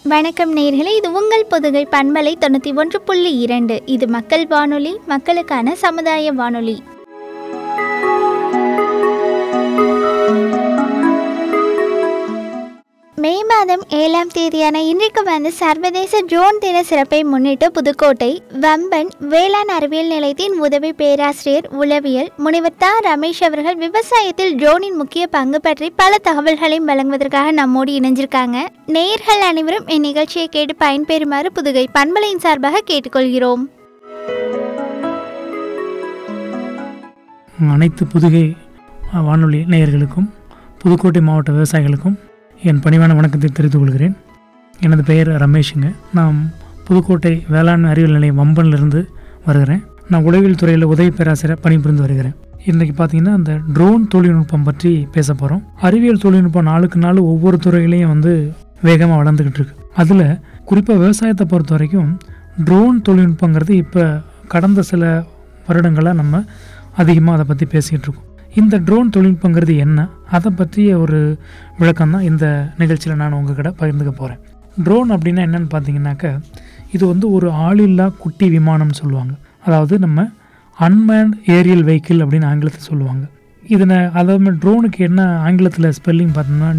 வணக்கம் நேயர்களே இது உங்கள் பொதுகை பண்பலை தொண்ணூற்றி ஒன்று புள்ளி இரண்டு இது மக்கள் வானொலி மக்களுக்கான சமுதாய வானொலி மே மாதம் ஏழாம் தேதியான இன்றைக்கு வந்து சர்வதேச ட்ரோன் தின சிறப்பை முன்னிட்டு புதுக்கோட்டை வம்பன் வேளாண் அறிவியல் நிலையத்தின் உதவி பேராசிரியர் உளவியல் முனைவர் தா ரமேஷ் அவர்கள் விவசாயத்தில் ட்ரோனின் முக்கிய பங்கு பற்றி பல தகவல்களையும் வழங்குவதற்காக நம்மோடு இணைஞ்சிருக்காங்க நேயர்கள் அனைவரும் இந்நிகழ்ச்சியை கேட்டு பயன்பெறுமாறு புதுகை பண்பலையின் சார்பாக கேட்டுக்கொள்கிறோம் அனைத்து புதுகை வானொலி நேயர்களுக்கும் புதுக்கோட்டை மாவட்ட விவசாயிகளுக்கும் என் பணிவான வணக்கத்தை தெரிவித்துக் கொள்கிறேன் எனது பெயர் ரமேஷுங்க நான் புதுக்கோட்டை வேளாண் அறிவியல் நிலையம் வம்பன்லேருந்து வருகிறேன் நான் உளவியல் துறையில் உதவி பேராசிரியர் பணிபுரிந்து வருகிறேன் இன்றைக்கி பார்த்தீங்கன்னா அந்த ட்ரோன் தொழில்நுட்பம் பற்றி பேச போகிறோம் அறிவியல் தொழில்நுட்பம் நாளுக்கு நாள் ஒவ்வொரு துறையிலையும் வந்து வேகமாக வளர்ந்துக்கிட்டு இருக்கு அதில் குறிப்பாக விவசாயத்தை பொறுத்த வரைக்கும் ட்ரோன் தொழில்நுட்பங்கிறது இப்போ கடந்த சில வருடங்களாக நம்ம அதிகமாக அதை பற்றி பேசிக்கிட்டு இருக்கோம் இந்த ட்ரோன் தொழில்நுட்பங்கிறது என்ன அதை பற்றிய ஒரு விளக்கம் தான் இந்த நிகழ்ச்சியில் நான் உங்ககிட்ட பகிர்ந்துக்க போகிறேன் ட்ரோன் அப்படின்னா என்னன்னு பார்த்தீங்கன்னாக்க இது வந்து ஒரு ஆளில்லா குட்டி விமானம்னு சொல்லுவாங்க அதாவது நம்ம அன்மேன்ட் ஏரியல் வெஹிக்கிள் அப்படின்னு ஆங்கிலத்தில் சொல்லுவாங்க இதில் அதாவது ட்ரோனுக்கு என்ன ஆங்கிலத்தில் ஸ்பெல்லிங் பார்த்தோம்னா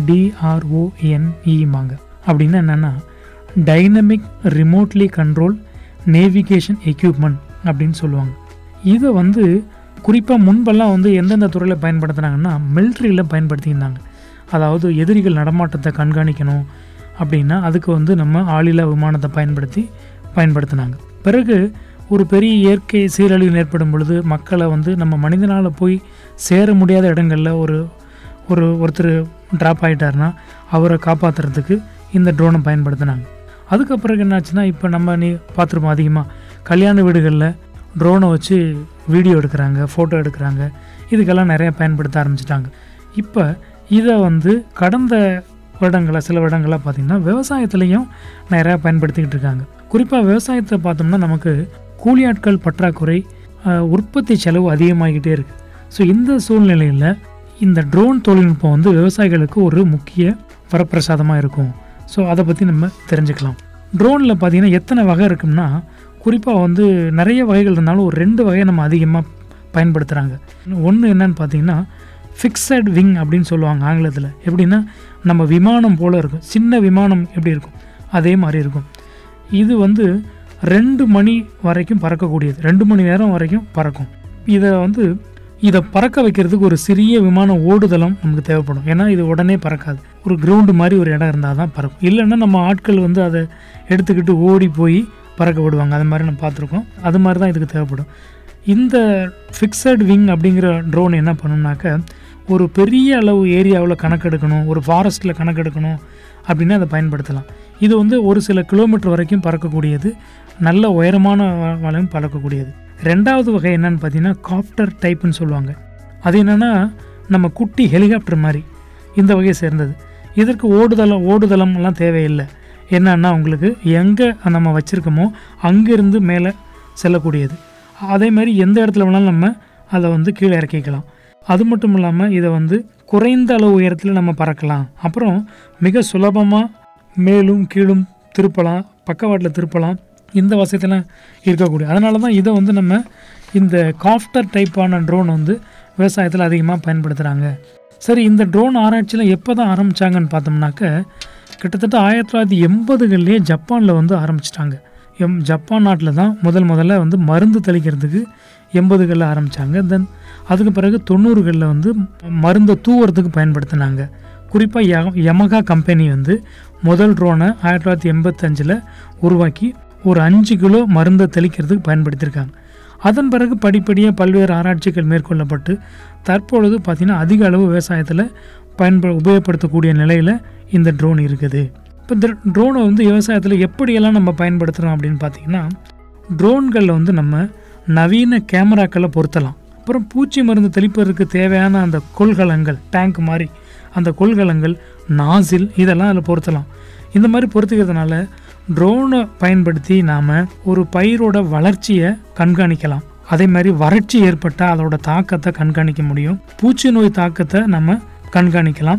டிஆர்ஓஎன்இமாங்க அப்படின்னா என்னென்னா dynamic remotely control navigation equipment அப்படின்னு சொல்லுவாங்க இதை வந்து குறிப்பாக முன்பெல்லாம் வந்து எந்தெந்த துறையில் பயன்படுத்துனாங்கன்னா மிலிட்ரியில் பயன்படுத்தியிருந்தாங்க அதாவது எதிரிகள் நடமாட்டத்தை கண்காணிக்கணும் அப்படின்னா அதுக்கு வந்து நம்ம ஆளில்லா விமானத்தை பயன்படுத்தி பயன்படுத்தினாங்க பிறகு ஒரு பெரிய இயற்கை சீரழிவு ஏற்படும் பொழுது மக்களை வந்து நம்ம மனிதனால் போய் சேர முடியாத இடங்களில் ஒரு ஒரு ஒருத்தர் ட்ராப் ஆகிட்டாருன்னா அவரை காப்பாற்றுறதுக்கு இந்த ட்ரோனை பயன்படுத்தினாங்க அதுக்கப்புறம் என்னாச்சுன்னா இப்போ நம்ம நீ பார்த்துருப்போம் அதிகமாக கல்யாண வீடுகளில் ட்ரோனை வச்சு வீடியோ எடுக்கிறாங்க ஃபோட்டோ எடுக்கிறாங்க இதுக்கெல்லாம் நிறைய பயன்படுத்த ஆரம்பிச்சிட்டாங்க இப்போ இதை வந்து கடந்த வருடங்களாக சில வருடங்களாக பார்த்திங்கன்னா விவசாயத்துலேயும் நிறையா பயன்படுத்திக்கிட்டு இருக்காங்க குறிப்பாக விவசாயத்தை பார்த்தோம்னா நமக்கு கூலி ஆட்கள் பற்றாக்குறை ஆஹ், உற்பத்தி செலவு அதிகமாகிக்கிட்டே இருக்குது ஸோ இந்த சூழ்நிலையில் இந்த ட்ரோன் தொழில்நுட்பம் வந்து விவசாயிகளுக்கு ஒரு முக்கிய வரப்பிரசாதமாக இருக்கும் ஸோ அதை பற்றி நம்ம தெரிஞ்சுக்கலாம் ட்ரோனில் பார்த்தீங்கன்னா எத்தனை வகை இருக்கும்னா குறிப்பாக வந்து நிறைய வகைகள் இருந்தாலும் ஒரு ரெண்டு வகையை நம்ம அதிகமாக பயன்படுத்துகிறாங்க ஒன்று என்னன்னு பார்த்தீங்கன்னா ஃபிக்ஸட் விங் அப்படின்னு சொல்லுவாங்க ஆங்கிலத்தில் எப்படின்னா நம்ம விமானம் போல் இருக்கும் சின்ன விமானம் எப்படி இருக்கும் அதே மாதிரி இருக்கும் இது வந்து ரெண்டு மணி வரைக்கும் பறக்கக்கூடியது ரெண்டு மணி நேரம் வரைக்கும் பறக்கும் இதை வந்து இதை பறக்க வைக்கிறதுக்கு ஒரு சிறிய விமான ஓடுதளம் நமக்கு தேவைப்படும் ஏன்னா இது உடனே பறக்காது ஒரு கிரவுண்டு மாதிரி ஒரு இடம் இருந்தால் தான் பறக்கும் இல்லைன்னா நம்ம ஆட்கள் வந்து அதை எடுத்துக்கிட்டு ஓடி போய் பறக்க விடுவாங்க அது மாதிரி நம்ம பார்த்துருக்கோம் அது மாதிரி தான் இதுக்கு தேவைப்படும் இந்த ஃபிக்ஸட் விங் அப்படிங்கிற ட்ரோன் என்ன பண்ணுனாக்க ஒரு பெரிய அளவு ஏரியாவில் கணக்கெடுக்கணும் ஒரு ஃபாரஸ்ட்டில் கணக்கெடுக்கணும் அப்படின்னா அதை பயன்படுத்தலாம் இது வந்து ஒரு சில கிலோமீட்டர் வரைக்கும் பறக்கக்கூடியது நல்ல உயரமான வ- வளையம் பறக்கக்கூடியது ரெண்டாவது வகை என்னன்னு பார்த்தீங்கன்னா காப்டர் டைப்புன்னு சொல்லுவாங்க அது என்னென்னா நம்ம குட்டி ஹெலிகாப்டர் மாதிரி இந்த வகையை சேர்ந்தது இதற்கு ஓடுதளம் ஓடுதளம் எல்லாம் தேவையில்லை என்னன்னா உங்களுக்கு எங்கே நம்ம வச்சுருக்கோமோ அங்கேருந்து மேலே செல்லக்கூடியது அதே மாதிரி எந்த இடத்துல வேணாலும் நம்ம அதை வந்து கீழே இறக்கிக்கலாம் அது மட்டும் இல்லாமல் இதை வந்து குறைந்த அளவு உயரத்தில் நம்ம பறக்கலாம் அப்புறம் மிக சுலபமாக மேலும் கீழும் திருப்பலாம் பக்கவாட்டில் திருப்பலாம் இந்த வசதியெல்லாம் இருக்கக்கூடிய அதனால தான் இதை வந்து நம்ம இந்த காஃப்டர் டைப்பான ட்ரோன் வந்து விவசாயத்தில் அதிகமாக பயன்படுத்துகிறாங்க சரி இந்த ட்ரோன் ஆராய்ச்சியில் எப்போ தான் ஆரம்பித்தாங்கன்னு பார்த்தோம்னாக்க கிட்டத்தட்ட ஆயிரத்தி தொள்ளாயிரத்தி எண்பதுகள்லேயே ஜப்பானில் வந்து ஆரம்பிச்சிட்டாங்க எம் ஜப்பான் நாட்டில் தான் முதல் முதல்ல வந்து மருந்து தெளிக்கிறதுக்கு எண்பதுகளில் ஆரம்பித்தாங்க தென் அதுக்கு பிறகு தொண்ணூறுகளில் வந்து மருந்தை தூவுறதுக்கு பயன்படுத்தினாங்க குறிப்பாக யமகா கம்பெனி வந்து முதல் ட்ரோனை ஆயிரத்தி தொள்ளாயிரத்தி எண்பத்தஞ்சில் உருவாக்கி ஒரு அஞ்சு கிலோ மருந்தை தெளிக்கிறதுக்கு பயன்படுத்தியிருக்காங்க அதன் பிறகு படிப்படியாக பல்வேறு ஆராய்ச்சிகள் மேற்கொள்ளப்பட்டு தற்பொழுது பார்த்திங்கன்னா அதிக அளவு விவசாயத்தில் பயன்ப உபயோகப்படுத்தக்கூடிய நிலையில் இந்த ட்ரோன் இருக்குது இப்போ இந்த ட்ரோனை வந்து விவசாயத்தில் எப்படியெல்லாம் நம்ம பயன்படுத்துகிறோம் அப்படின்னு பார்த்தீங்கன்னா ட்ரோன்களில் வந்து நம்ம நவீன கேமராக்களை பொருத்தலாம் அப்புறம் பூச்சி மருந்து தெளிப்பதற்கு தேவையான அந்த கொள்கலங்கள் டேங்க் மாதிரி அந்த கொள்கலங்கள் நாசில் இதெல்லாம் அதில் பொருத்தலாம் இந்த மாதிரி பொருத்திக்கிறதுனால ட்ரோனை பயன்படுத்தி நாம் ஒரு பயிரோட வளர்ச்சியை கண்காணிக்கலாம் அதே மாதிரி வறட்சி ஏற்பட்டால் அதோட தாக்கத்தை கண்காணிக்க முடியும் பூச்சி நோய் தாக்கத்தை நம்ம கண்காணிக்கலாம்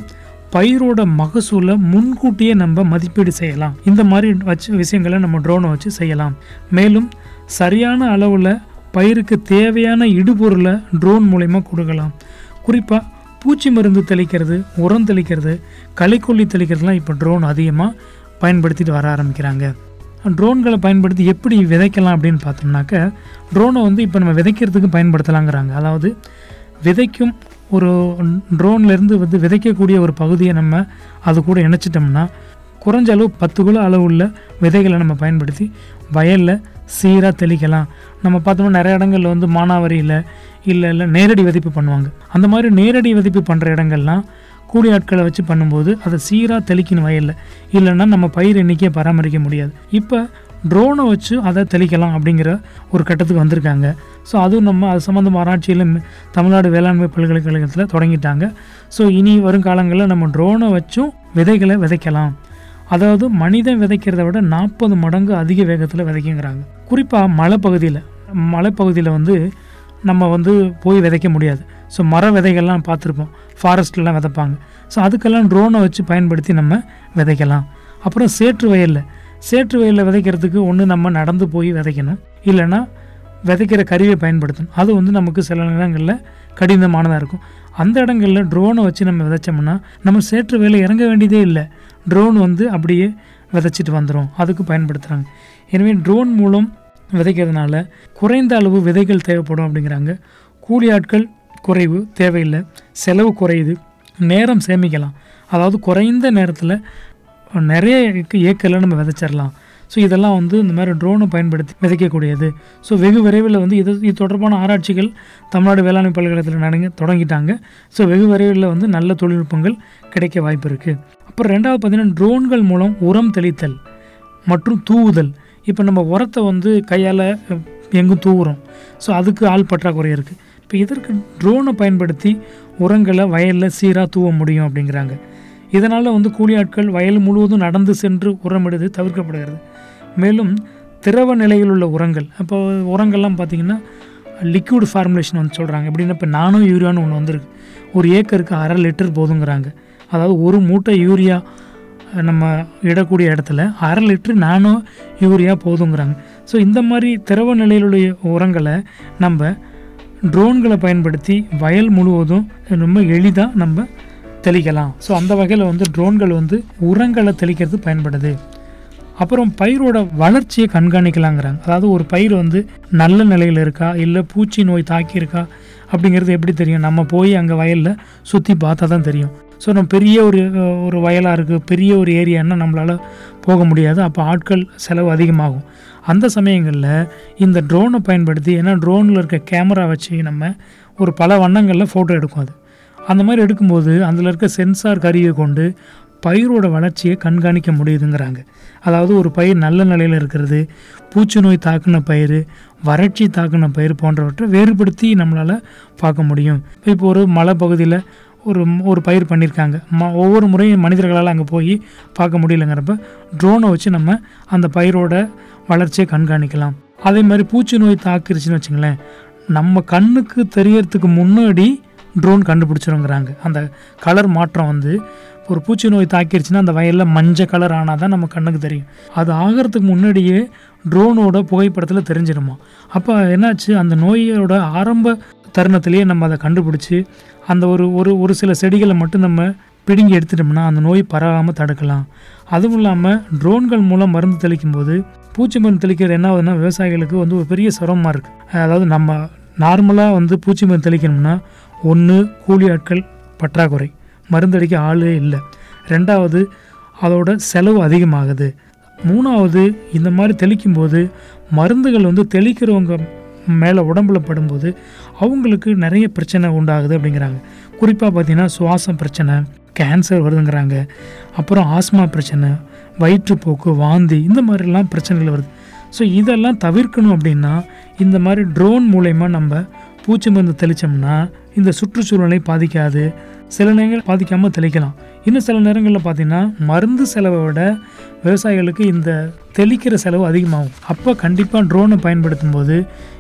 பயிரோட மகசூலை முன்கூட்டியே நம்ம மதிப்பீடு செய்யலாம் இந்த மாதிரி வச்சு விஷயங்களை நம்ம ட்ரோனை வச்சு செய்யலாம் மேலும் சரியான அளவில் பயிருக்கு தேவையான இடுபொருளை ட்ரோன் மூலயமா கொடுக்கலாம் குறிப்பாக பூச்சி மருந்து தெளிக்கிறது உரம் தெளிக்கிறது களைக்கொல்லி தெளிக்கிறதுலாம் இப்போ ட்ரோன் அதிகமாக பயன்படுத்திட்டு வர ஆரம்பிக்கிறாங்க ட்ரோன்களை பயன்படுத்தி எப்படி விதைக்கலாம் அப்படின்னு பார்த்தோம்னாக்க ட்ரோனை வந்து இப்போ நம்ம விதைக்கிறதுக்கு பயன்படுத்தலாங்கிறாங்க அதாவது விதைக்கும் ஒரு ட்ரோன்லேருந்து வந்து விதைக்கக்கூடிய ஒரு பகுதியை நம்ம அது கூட இணைச்சிட்டோம்னா குறைஞ்ச அளவு பத்து கிலோ அளவுள்ள விதைகளை நம்ம பயன்படுத்தி வயலில் சீராக தெளிக்கலாம் நம்ம பார்த்தோம்னா நிறைய இடங்கள்ல வந்து மானாவாரியில் இல்லை இல்லை நேரடி விதைப்பு பண்ணுவாங்க அந்த மாதிரி நேரடி விதைப்பு பண்ணுற இடங்கள்லாம் கூலி ஆட்களை வச்சு பண்ணும்போது அதை சீராக தெளிக்கணும் வயலில் இல்லைன்னா நம்ம பயிர் எண்ணிக்கையை பராமரிக்க முடியாது இப்போ ட்ரோனை வச்சு அதை தெளிக்கலாம் அப்படிங்கிற ஒரு கட்டத்துக்கு வந்திருக்காங்க ஸோ அதுவும் நம்ம அது சம்மந்தம் ஆராய்ச்சியில் ம- தமிழ்நாடு வேளாண்மை பல்கலைக்கழகத்தில் தொடங்கிட்டாங்க ஸோ இனி வருங்காலங்களில் நம்ம ட்ரோனை வச்சும் விதைகளை விதைக்கலாம் அதாவது மனிதன் விதைக்கிறத விட நாற்பது மடங்கு அதிக வேகத்தில் விதைக்குங்கிறாங்க குறிப்பாக மலைப்பகுதியில் மலைப்பகுதியில் வந்து நம்ம வந்து போய் விதைக்க முடியாது ஸோ மர விதைகள்லாம் பார்த்துருப்போம் ஃபாரஸ்ட்லாம் விதைப்பாங்க ஸோ அதுக்கெல்லாம் ட்ரோனை வச்சு பயன்படுத்தி நம்ம விதைக்கலாம் அப்புறம் சேற்று வயலில் சேற்று வயலில் விதைக்கிறதுக்கு ஒன்று நம்ம நடந்து போய் விதைக்கணும் இல்லைன்னா விதைக்கிற கருவியை பயன்படுத்தணும் அது வந்து நமக்கு சில நேரங்களில் கடினமானதாக இருக்கும் அந்த இடங்களில் ட்ரோனை வச்சு நம்ம விதைச்சோம்னா நம்ம சேற்று வேலை இறங்க வேண்டியதே இல்லை ட்ரோன் வந்து அப்படியே விதைச்சிட்டு வந்துடும் அதுக்கு பயன்படுத்துகிறாங்க எனவே ட்ரோன் மூலம் விதைக்கிறதுனால குறைந்த அளவு விதைகள் தேவைப்படும் அப்படிங்கிறாங்க கூலி ஆட்கள் குறைவு தேவையில்லை செலவு குறையுது நேரம் சேமிக்கலாம் அதாவது குறைந்த நேரத்தில் நிறைய ஏக்க- ஏக்கரில் நம்ம விதைச்சிடலாம் ஸோ இதெல்லாம் வந்து இந்த மாதிரி ட்ரோனை பயன்படுத்தி விதைக்கக்கூடியது ஸோ வெகு விரைவில் வந்து இது இது தொடர்பான ஆராய்ச்சிகள் தமிழ்நாடு வேளாண்மை பல்கலைக்கழகத்தில் நடங்க தொடங்கிட்டாங்க ஸோ வெகு விரைவில் வந்து நல்ல தொழில்நுட்பங்கள் கிடைக்க வாய்ப்பு இருக்குது அப்புறம் ரெண்டாவது பார்த்தீங்கன்னா ட்ரோன்கள் மூலம் உரம் தெளித்தல் மற்றும் தூவுதல் இப்போ நம்ம உரத்தை வந்து கையால் எங்கும் தூவுறோம் ஸோ அதுக்கு ஆள் பற்றாக்குறை இருக்குது இப்போ இதற்கு ட்ரோனை பயன்படுத்தி உரங்களை வயலில் சீராக தூவ முடியும் அப்படிங்கிறாங்க இதனால் வந்து கூலி ஆட்கள் வயல் முழுவதும் நடந்து சென்று உரமிடுது தவிர்க்கப்படுகிறது மேலும் திரவ நிலையில் உள்ள உரங்கள் அப்போ உரங்கள்லாம் பார்த்திங்கன்னா லிக்விட் ஃபார்முலேஷன் வந்து சொல்கிறாங்க எப்படின்னா இப்போ நானோ யூரியான்னு ஒன்று வந்திருக்கு ஒரு ஏக்கருக்கு அரை லிட்டர் போதுங்கிறாங்க அதாவது ஒரு மூட்டை யூரியா அஹ், நம்ம இடக்கூடிய இடத்துல அரை லிட்டர் நானோ யூரியா போதுங்கிறாங்க ஸோ இந்த மாதிரி திரவ நிலையில் உள்ள உரங்களை நம்ம ட்ரோன்களை பயன்படுத்தி வயல் முழுவதும் ரொம்ப எளிதாக நம்ம தெளிக்கலாம் ஸோ அந்த வகையில் வந்து ட்ரோன்கள் வந்து உரங்களை தெளிக்கிறது பயன்படுது அப்புறம் பயிரோட வளர்ச்சியை கண்காணிக்கலாங்கிறாங்க அதாவது ஒரு பயிர் வந்து நல்ல நிலையில் இருக்கா இல்லை பூச்சி நோய் தாக்கியிருக்கா அப்படிங்கிறது எப்படி தெரியும் நம்ம போய் அங்கே வயலில் சுற்றி பார்த்தா தான் தெரியும் ஸோ நம்ம பெரிய ஒரு அஹ், ஒரு வயலாக இருக்குது பெரிய ஒரு ஏரியான்னா நம்மளால் போக முடியாது அப்போ ஆட்கள் செலவு அதிகமாகும் அந்த சமயங்களில் இந்த ட்ரோனை பயன்படுத்தி ஏன்னா ட்ரோனில் இருக்க கேமரா வச்சு நம்ம ஒரு பல வண்ணங்களில் ஃபோட்டோ எடுக்கும் அது அந்த மாதிரி எடுக்கும்போது அதில் இருக்க சென்சார் கருவியை கொண்டு பயிரோட வளர்ச்சியை கண்காணிக்க முடியுதுங்கிறாங்க அதாவது ஒரு பயிர் நல்ல நிலையில் இருக்கிறது பூச்சி நோய் தாக்குன பயிர் வறட்சி தாக்குன பயிர் போன்றவற்றை வேறுபடுத்தி நம்மளால் பார்க்க முடியும் இப்போ ஒரு மலை பகுதியில் ஒரு ஒரு பயிர் பண்ணியிருக்காங்க ம ஒவ்வொரு முறையும் மனிதர்களால் அங்கே போய் பார்க்க முடியலங்கிறப்ப ட்ரோனை வச்சு நம்ம அந்த பயிரோட வளர்ச்சியை கண்காணிக்கலாம் அதே மாதிரி பூச்சி நோய் தாக்கிருச்சுன்னு வச்சுங்களேன் நம்ம கண்ணுக்கு தெரியறதுக்கு முன்னாடி ட்ரோன் கண்டுபிடிச்சிருங்கிறாங்க அந்த கலர் மாற்றம் வந்து ஒரு பூச்சி நோய் தாக்கிருச்சுன்னா அந்த வயலில் மஞ்சள் கலர் ஆனால் தான் நம்ம கண்ணுக்கு தெரியும் அது ஆகிறதுக்கு முன்னாடியே ட்ரோனோட புகைப்படத்தில் தெரிஞ்சிருமா அப்போ என்னாச்சு அந்த நோயோட ஆரம்ப தருணத்திலேயே நம்ம அதை கண்டுபிடிச்சி அந்த ஒரு ஒரு ஒரு சில செடிகளை மட்டும் நம்ம பிடுங்கி எடுத்துட்டோம்னா அந்த நோய் பரவாமல் தடுக்கலாம் அதுவும் இல்லாமல் ட்ரோன்கள் மூலம் மருந்து தெளிக்கும் போது பூச்சி மருந்து தெளிக்கிறது என்ன ஆகுதுன்னா விவசாயிகளுக்கு வந்து ஒரு பெரிய சிரமமாக இருக்குது அதாவது நம்ம நார்மலாக வந்து பூச்சி மருந்து தெளிக்கணும்னா ஒன்று கூலி ஆட்கள் பற்றாக்குறை மருந்தடிக்க ஆளே இல்லை ரெண்டாவது அதோட செலவு அதிகமாகுது மூணாவது இந்த மாதிரி தெளிக்கும்போது மருந்துகள் வந்து தெளிக்கிறவங்க மேலே உடம்புல படும்போது அவங்களுக்கு நிறைய பிரச்சனை உண்டாகுது அப்படிங்கிறாங்க குறிப்பாக பார்த்தீங்கன்னா சுவாசம் பிரச்சனை கேன்சர் வருதுங்கிறாங்க அப்புறம் ஆஸ்மா பிரச்சனை வயிற்றுப்போக்கு வாந்தி இந்த மாதிரிலாம் பிரச்சனைகள் வருது ஸோ இதெல்லாம் தவிர்க்கணும் அப்படின்னா இந்த மாதிரி ட்ரோன் மூலயமா நம்ம பூச்சி மருந்து தெளித்தோம்னா இந்த சுற்றுச்சூழலை பாதிக்காது சில நேரங்கள் பாதிக்காமல் தெளிக்கலாம் இன்னும் சில நேரங்களில் பார்த்தீங்கன்னா மருந்து செலவை விட விவசாயிகளுக்கு இந்த தெளிக்கிற செலவு அதிகமாகும் அப்போ கண்டிப்பாக ட்ரோனை பயன்படுத்தும் போது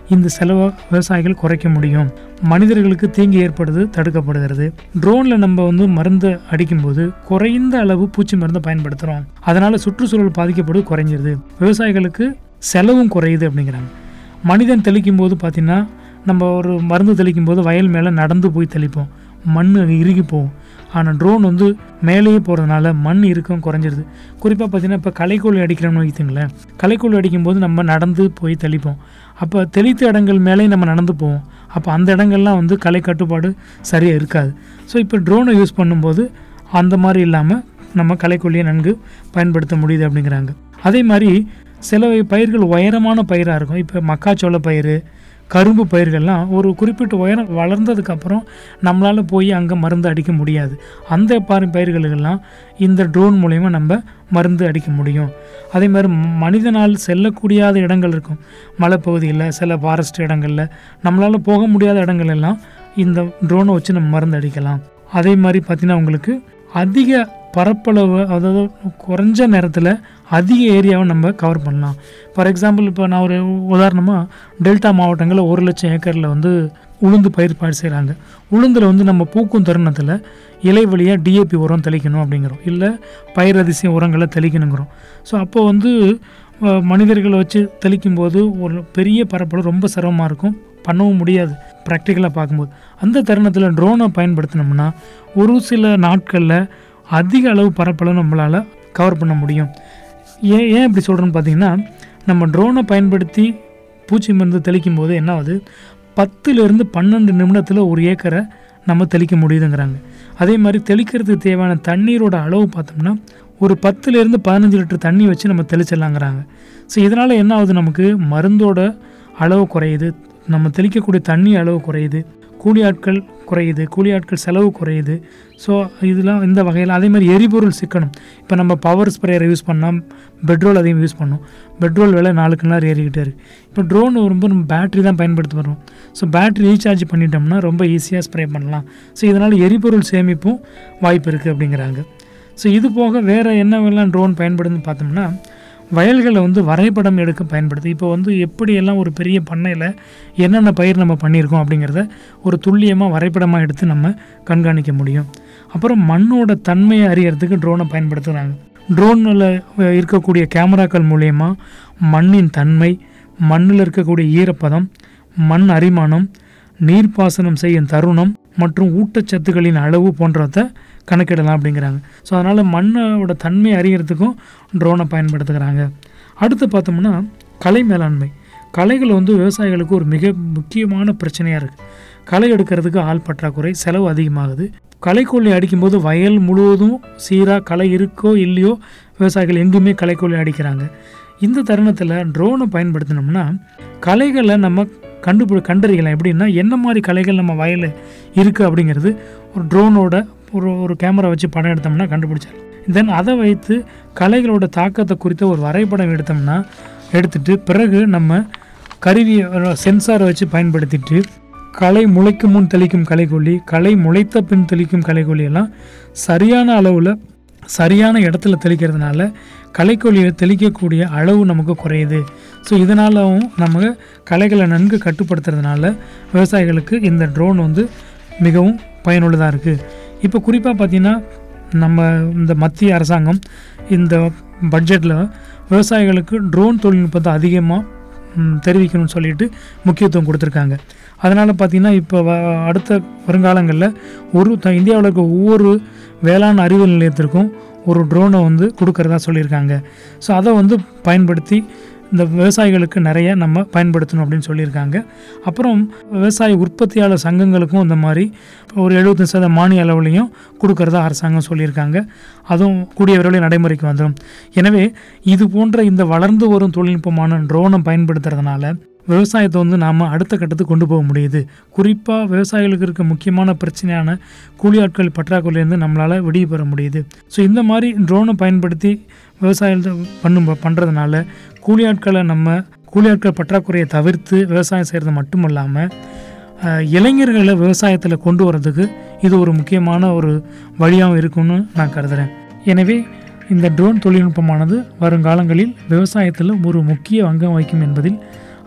இந்த செலவை விவசாயிகள் குறைக்க முடியும் மனிதர்களுக்கு தீங்கு ஏற்படுது தடுக்கப்படுகிறது ட்ரோனில் நம்ம வந்து மருந்து அடிக்கும்போது குறைந்த அளவு பூச்சி மருந்தை பயன்படுத்துகிறோம் அதனால் சுற்றுச்சூழல் பாதிக்கப்படுவது குறைஞ்சிருது விவசாயிகளுக்கு செலவும் குறையுது அப்படிங்கிறாங்க மனிதன் தெளிக்கும் போது பார்த்திங்கன்னா நம்ம ஒரு மருந்து தெளிக்கும் போது வயல் மேலே நடந்து போய் தெளிப்போம் மண் இறுகி போகும் ஆனால் ட்ரோன் வந்து மேலேயே போகிறதுனால மண் இறுக்கம் குறைஞ்சிருது குறிப்பாக பார்த்தீங்கன்னா இப்போ களைக்கோழி அடிக்கிறோம்னு வைத்துங்களேன் களைக்கோழி அடிக்கும்போது நம்ம நடந்து போய் தெளிப்போம் அப்போ தெளித்த இடங்கள் மேலே நம்ம நடந்து போவோம் அப்போ அந்த இடங்கள்லாம் வந்து கலை கட்டுப்பாடு சரியாக இருக்காது ஸோ இப்போ ட்ரோனை யூஸ் பண்ணும்போது அந்த மாதிரி இல்லாமல் நம்ம களைக்கொல்லியை நன்கு பயன்படுத்த முடியுது அப்படிங்கிறாங்க அதே மாதிரி சில பயிர்கள் உயரமான பயிராக இருக்கும் இப்போ மக்காச்சோள பயிர் கரும்பு பயிர்கள்லாம் ஒரு குறிப்பிட்ட உயரம் வளர்ந்ததுக்கப்புறம் நம்மளால் போய் அங்கே மருந்து அடிக்க முடியாது அந்த பாரு பயிர்களுக்கெல்லாம் இந்த ட்ரோன் மூலயமா நம்ம மருந்து அடிக்க முடியும் அதே மாதிரி ம- மனிதனால் செல்லக்கூடியாத இடங்கள் இருக்கும் மலைப்பகுதியில் சில ஃபாரஸ்ட் இடங்களில் நம்மளால் போக முடியாத இடங்கள் எல்லாம் இந்த ட்ரோனை வச்சு நம்ம மருந்து அடிக்கலாம் அதே மாதிரி பார்த்திங்கன்னா உங்களுக்கு அதிக பரப்பளவு அதாவது குறைஞ்ச நேரத்தில் அதிக ஏரியாவை நம்ம கவர் பண்ணலாம் ஃபார் எக்ஸாம்பிள் இப்போ நான் ஒரு உதாரணமாக டெல்டா மாவட்டங்களில் ஒரு லட்சம் ஏக்கரில் வந்து உளுந்து பயிர் பயிர் செய்கிறாங்க உளுந்தில் வந்து நம்ம பூக்கும் தருணத்தில் இலை வழியாக டிஏபி உரம் தெளிக்கணும் அப்படிங்கிறோம் இல்லை பயிர் அதிசய உரங்களை தெளிக்கணுங்கிறோம் ஸோ அப்போ வந்து அஹ், மனிதர்களை வச்சு தெளிக்கும் போது ஒரு பெரிய பரப்பளவு ரொம்ப சிரமமாக இருக்கும் பண்ணவும் முடியாது ப்ராக்டிக்கலாக பார்க்கும்போது அந்த தருணத்தில் ட்ரோனை பயன்படுத்தினோம்னா ஒரு சில நாட்களில் அதிக அளவு பரப்பளவு நம்மளால் கவர் பண்ண முடியும் ஏன் ஏன் இப்படி சொல்கிறேன்னு பார்த்தீங்கன்னா நம்ம ட்ரோனை பயன்படுத்தி பூச்சி மருந்து தெளிக்கும் போது என்ன ஆகுது பத்துலேருந்து பன்னெண்டு நிமிடத்தில் ஒரு ஏக்கரை நம்ம தெளிக்க முடியுதுங்கிறாங்க அதே மாதிரி தெளிக்கிறதுக்கு தேவையான தண்ணீரோட அளவு பார்த்தோம்னா ஒரு பத்துலேருந்து பதினஞ்சு லிட்டர் தண்ணி வச்சு நம்ம தெளிச்சிடலாங்கிறாங்க ஸோ இதனால் என்ன ஆகுது நமக்கு மருந்தோட அளவு குறையுது நம்ம தெளிக்கக்கூடிய தண்ணி அளவு குறையுது கூலி ஆட்கள் குறையுது கூலி ஆட்கள் செலவு குறையுது ஸோ இதெல்லாம் இந்த வகையில் அதே மாதிரி எரிபொருள் சிக்கனம் இப்போ நம்ம பவர் ஸ்ப்ரேயரை யூஸ் பண்ணால் பெட்ரோல் அதிகம் யூஸ் பண்ணோம் பெட்ரோல் விலை நாளுக்கு நாள் ஏறிக்கிட்டே இருக்குது இப்போ ட்ரோன் ரொம்ப நம்ம பேட்டரி தான் பயன்படுத்தி வரோம் ஸோ பேட்டரி ரீசார்ஜ் பண்ணிட்டோம்னா ரொம்ப ஈஸியாக ஸ்ப்ரே பண்ணலாம் ஸோ இதனால் எரிபொருள் சேமிப்பும் வாய்ப்பு இருக்குது அப்படிங்கிறாங்க ஸோ இது போக வேறு என்னவெல்லாம் ட்ரோன் பயன்படுதுன்னு பார்த்தோம்னா வயல்களை வந்து வரைபடம் எடுக்க பயன்படுது இப்போ வந்து எப்படியெல்லாம் ஒரு பெரிய பண்ணையில் என்னென்ன பயிர் நம்ம பண்ணியிருக்கோம் அப்படிங்கிறத ஒரு துல்லியமாக வரைபடமாக எடுத்து நம்ம கண்காணிக்க முடியும் அப்புறம் மண்ணோட தன்மையை அறியறதுக்கு ட்ரோனை பயன்படுத்துகிறாங்க ட்ரோனில் இருக்கக்கூடிய கேமராக்கள் மூலயமா மண்ணின் தன்மை மண்ணில் இருக்கக்கூடிய ஈரப்பதம் மண் அரிமானம் நீர்ப்பாசனம் செய்யும் தருணம் மற்றும் ஊட்டச்சத்துக்களின் அளவு போன்றதை கணக்கிடலாம் அப்படிங்கிறாங்க ஸோ அதனால் மண்ணோட தன்மை அறியறதுக்கும் ட்ரோனை பயன்படுத்துகிறாங்க அடுத்து பார்த்தோம்னா கலை மேலாண்மை களைகள் வந்து விவசாயிகளுக்கு ஒரு மிக முக்கியமான பிரச்சனையாக இருக்குது களை எடுக்கிறதுக்கு ஆள் பற்றாக்குறை செலவு அதிகமாகுது களைக்கொல்லி அடிக்கும்போது வயல் முழுவதும் சீராக களை இருக்கோ இல்லையோ விவசாயிகள் எங்கேயுமே களைக்கொல்லி அடிக்கிறாங்க இந்த தருணத்தில் ட்ரோனை பயன்படுத்தினோம்னா களைகளை நம்ம கண்டுபிடி கண்டறியலாம் எப்படின்னா என்ன மாதிரி களைகள் நம்ம வயலில் இருக்குது அப்படிங்கிறது ஒரு ட்ரோனோட ஒரு ஒரு கேமரா வச்சு படம் எடுத்தோம்னா கண்டுபிடிச்சிடலாம் தென் அதை வைத்து களைகளோட தாக்கத்தை குறித்த ஒரு வரைபடம் எடுத்தோம்னா எடுத்துட்டு பிறகு நம்ம கருவி சென்சாரை வச்சு பயன்படுத்திட்டு களை முளைக்கும் முன் தெளிக்கும் களைக்கொல்லி களை முளைத்த பின் தெளிக்கும் களைக்கொல்லி எல்லாம் சரியான அளவில் சரியான இடத்துல தெளிக்கிறதுனால களைக்கொல்லியை தெளிக்கக்கூடிய அளவு நமக்கு குறையுது ஸோ இதனாலவும் நமக்கு களைகளை நன்கு கட்டுப்படுத்துறதுனால விவசாயிகளுக்கு இந்த ட்ரோன் வந்து மிகவும் பயனுள்ளதாக இருக்குது இப்போ குறிப்பாக பார்த்தீங்கன்னா நம்ம இந்த மத்திய அரசாங்கம் இந்த பட்ஜெட்டில் விவசாயிகளுக்கு ட்ரோன் தொழில்நுட்பத்தை அதிகமாக ம், தெரிவிக்கணும்னு சொல்லிட்டு முக்கியத்துவம் கொடுத்துருக்காங்க அதனால் பார்த்திங்கன்னா இப்போ வ அடுத்த வருங்காலங்களில் ஒரு த இந்தியாவில் இருக்க ஒவ்வொரு வேளாண் அறிவியல் நிலையத்திற்கும் ஒரு ட்ரோனை வந்து கொடுக்கறதா சொல்லியிருக்காங்க ஸோ அதை வந்து பயன்படுத்தி இந்த விவசாயிகளுக்கு நிறைய நம்ம பயன்படுத்தணும் அப்படின்னு சொல்லியிருக்காங்க அப்புறம் விவசாய உற்பத்தியாளர் சங்கங்களுக்கும் இந்த மாதிரி ஒரு எழுபத்தஞ்சு சதவீத மானிய அளவுலையும் கொடுக்கறதா அரசாங்கம் சொல்லியிருக்காங்க அதுவும் கூடிய விரைவில் நடைமுறைக்கு வந்துடும் எனவே இது போன்ற இந்த வளர்ந்து வரும் தொழில்நுட்பமான ட்ரோனை பயன்படுத்துறதுனால விவசாயத்தை வந்து நாம் அடுத்த கட்டத்துக்கு கொண்டு போக முடியுது குறிப்பாக விவசாயிகளுக்கு இருக்க முக்கியமான பிரச்சனையான கூலி ஆட்கள் பற்றாக்குறையிலேருந்து நம்மளால் விடிவு பெற முடியுது ஸோ இந்த மாதிரி ட்ரோனை பயன்படுத்தி விவசாயத்தை பண்ணும் பண்ணுறதுனால கூலி ஆட்களை நம்ம கூலி ஆட்கள் பற்றாக்குறையை தவிர்த்து விவசாயம் செய்கிறது மட்டும் இல்லாமல் அஹ், இளைஞர்களை விவசாயத்தில் கொண்டு வரதுக்கு இது ஒரு முக்கியமான ஒரு வழியாகவும் இருக்கும்னு நான் கருதுகிறேன் எனவே இந்த ட்ரோன் தொழில்நுட்பமானது வருங்காலங்களில் விவசாயத்தில் ஒரு முக்கிய அங்கம் வகிக்கும் என்பதில்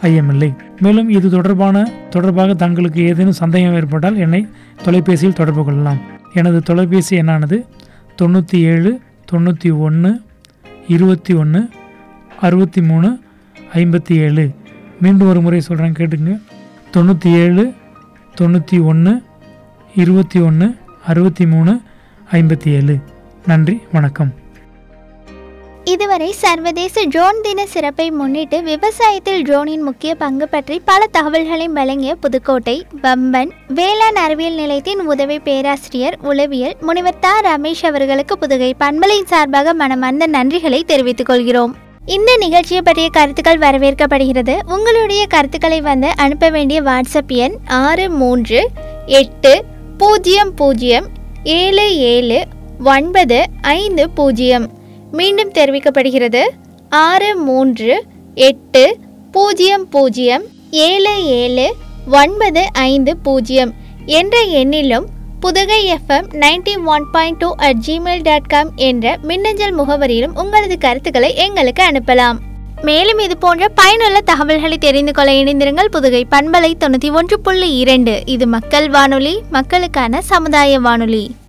ஐயமில்லை மேலும் இது தொடர்பான தொடர்பாக தங்களுக்கு ஏதேனும் சந்தேகம் ஏற்பட்டால் என்னை தொலைபேசியில் தொடர்பு கொள்ளலாம் எனது தொலைபேசி எண்ணானது தொண்ணூற்றி ஏழு தொண்ணூற்றி ஒன்று இருபத்தி ஒன்று அறுபத்தி மூணு ஐம்பத்தி ஏழு மீண்டும் ஒரு முறை சொல்கிறேன் கேட்டுங்க தொண்ணூற்றி ஏழு தொண்ணூற்றி ஒன்று இருபத்தி ஒன்று அறுபத்தி மூணு ஐம்பத்தி ஏழு நன்றி வணக்கம் இதுவரை சர்வதேச ட்ரோன் தின சிறப்பை முன்னிட்டு விவசாயத்தில் ட்ரோனின் முக்கிய பங்கு பற்றி பல தகவல்களையும் வழங்கிய புதுக்கோட்டை வம்பன் வேளாண் அறிவியல் நிலையத்தின் உதவி பேராசிரியர் உளவியல் முனிவர் தா ரமேஷ் அவர்களுக்கு புதுகை பண்பலையின் சார்பாக மனமார்ந்த நன்றிகளை தெரிவித்துக் கொள்கிறோம் இந்த நிகழ்ச்சியை பற்றிய கருத்துக்கள் வரவேற்கப்படுகிறது உங்களுடைய கருத்துக்களை வந்து அனுப்ப வேண்டிய வாட்ஸ்அப் எண் ஆறு மூன்று எட்டு பூஜ்ஜியம் பூஜ்ஜியம் ஏழு ஏழு ஒன்பது ஐந்து பூஜ்ஜியம் மீண்டும் தெரிவிக்கப்படுகிறது ஆறு மூன்று எட்டு பூஜ்ஜியம் பூஜ்ஜியம் ஏழு ஏழு ஒன்பது ஐந்து பூஜ்ஜியம் என்ற எண்ணிலும் Pudugai FM ninety one point two at Gmail dot com என்ற மின்னஞ்சல் முகவரியிலும் உங்களது கருத்துக்களை எங்களுக்கு அனுப்பலாம் மேலும் இது போன்ற பயனுள்ள தகவல்களை தெரிந்து கொள்ள இணைந்திருங்கள் புதுகை பண்பலை தொண்ணூற்றி ஒன்று புள்ளி இரண்டு இது மக்கள் வானொலி மக்களுக்கான சமுதாய வானொலி